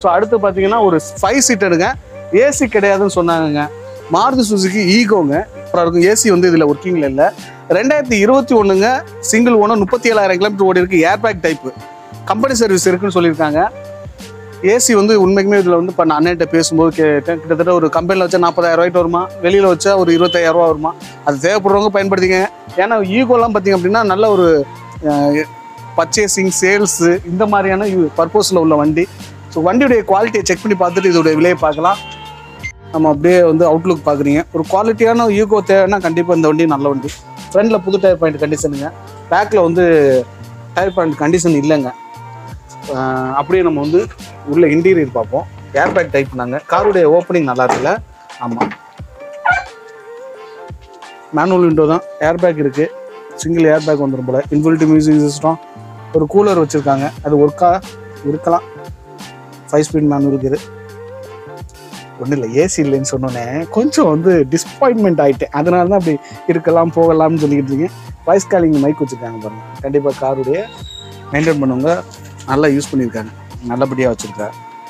so அடுத்து பார்த்தீங்கன்னா ஒரு ஃபைவ் சீட்டருங்க ஏசி கிடையாதுன்னு சொன்னாங்கங்க மாருதி சுசுகி ஈகோங்க அப்புறம் இருக்கும் ஏசி வந்து இதில் ஒர்க்கிங்கில் இல்லை ரெண்டாயிரத்தி இருபத்தி ஒன்றுங்க சிங்கிள் ஓனர் முப்பத்தி ஏழாயிரம் கிலோமீட்டர் ஓடி இருக்கு ஏர்பேக் டைப்பு கம்பெனி சர்வீஸ் இருக்குன்னு சொல்லியிருக்காங்க ஏசி வந்து உண்மைக்குமே இதில் வந்து இப்போ நான் அண்ணன்ட்ட பேசும்போது கே கே- கிட்டத்தட்ட ஒரு கம்பெனியில் வச்சா நாற்பதாயிரம் ரூபாய்க்கு வருமா வெளியில் வச்சா ஒரு இருபத்தாயிரம் ரூபா வருமா அது தேவைப்படுறவங்க பயன்படுத்திங்க ஏன்னா ஈகோலாம் பார்த்தீங்க அப்படின்னா நல்ல ஒரு பர்ச்சேசிங் சேல்ஸு இந்த மாதிரியான பர்பஸில் உள்ள வண்டி ஸோ வண்டியுடைய குவாலிட்டியை செக் பண்ணி பார்த்துட்டு இதோடைய விலையை பார்க்கலாம் நம்ம அப்படியே வந்து அவுட்லுக் பார்க்குறீங்க ஒரு குவாலிட்டியான ஈகோ தேவைன்னா கண்டிப்பாக இந்த வண்டி நல்ல வண்டி ஃப்ரண்டில் புது டயர் பாயிண்ட் கண்டிஷனுங்க பேக்கில் வந்து டயர் பாயிண்ட் கண்டிஷன் இல்லைங்க அஹ் அப்படியே நம்ம வந்து உள்ள இன்டீரியர் பார்ப்போம் ஏர்பேக் டைப் நாங்க காருடைய ஓப்பனிங் நல்லா இருக்குல்ல ஆமாம் மேனுவல் விண்டோ தான் ஏர்பேக் இருக்கு சிங்கிள் ஏர்பேக் வந்துடும் போல இன்ஃபினிட்டி மியூசிக் சிஸ்டம் ஒரு கூலர் வச்சுருக்காங்க அது ஒர்க்கா இருக்கலாம் ஃபைவ் ஸ்பீட் மேனுவல் இருக்குது ஒன்றும் இல்லை ஏசி இல்லைன்னு சொன்னோன்னே கொஞ்சம் வந்து டிசப்பாயின்மெண்ட் ஆகிட்டேன் அதனால தான் அப்படி இருக்கலாம் போகலாம்னு சொல்லிக்கிட்டு இருக்கேன் வாய்ஸ் காலிங் மைக் வச்சுருக்காங்க பாருங்க கண்டிப்பாக காருடைய மெயின்டைன் பண்ணவங்க நல்லா யூஸ் பண்ணியிருக்காங்க நல்லபடியாக வச்சுருக்காங்க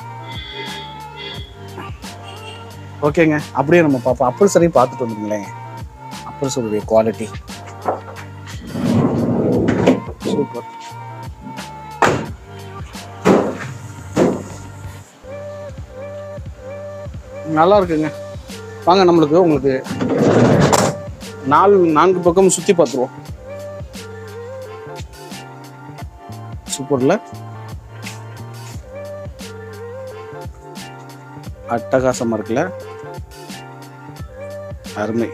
ஓகேங்க அப்படியே நம்ம பார்ப்போம் அப்பல் சரியும் பார்த்துட்டு வந்துருங்களேன் அப்பல் சொல்லுடைய குவாலிட்டி சூப்பர் நல்லா இருக்குங்க வாங்க நம்மளுக்கு உங்களுக்கு நாலு நான்கு பக்கம் சுற்றி பார்த்துருவோம் சூப்பர்ல அட்டகாசமா இருக்குல்ல அருமை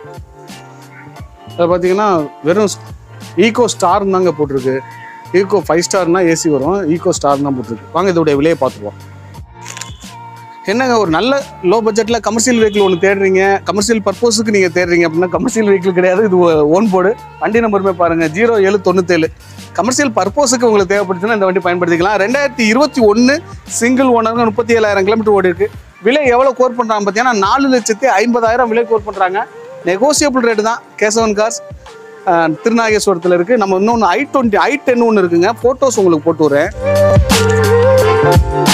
அது பார்த்தீங்கன்னா வெறும் ஈகோ ஸ்டார் தாங்க போட்டிருக்கு ஈகோ ஃபைவ் ஸ்டார்னா ஏசி வரும் ஈகோ ஸ்டார் தான் போட்டிருக்கு வாங்க இதோடைய விலையை பார்த்துருவோம் என்னங்க ஒரு நல்ல லோ பட்ஜெட்ல கமர்ஷியல் வெஹிக்கிள் ஒன்று தேடுறீங்க கமர்ஷியல் பர்பஸுக்கு நீங்க தேடுறீங்க அப்படின்னா கமர்ஷியல் வெஹிக்கிள் கிடையாது இது ஓன் போர்டு வண்டி நம்பருமே பாருங்க ஜீரோ ஏழு தொண்ணூத்தேழு கமர்ஷியல் பர்பஸுக்கு உங்களுக்கு தேவைப்படுச்சுன்னா இந்த வண்டி பயன்படுத்திக்கலாம் ரெண்டாயிரத்தி இருபத்தி ஒன்று சிங்கிள் ஓனருங்க முப்பத்தி ஏழாயிரம் கிலோமீட்டர் ஓடி இருக்கு விலை எவ்வளோ கோர் பண்ணுறாங்க பார்த்தீங்கன்னா நாலு லட்சத்தி ஐம்பதாயிரம் விலை கோர் பண்ணுறாங்க நெகோசியபிள் ரேட்டு தான் கேசவன் கார்ஸ் திருநாகேஸ்வரத்தில் இருக்குது நம்ம இன்னொன்று ஐ டுவெண்ட்டி ஐ டென் ஒன்று இருக்குங்க ஃபோட்டோஸ் உங்களுக்கு போட்டு வரேன்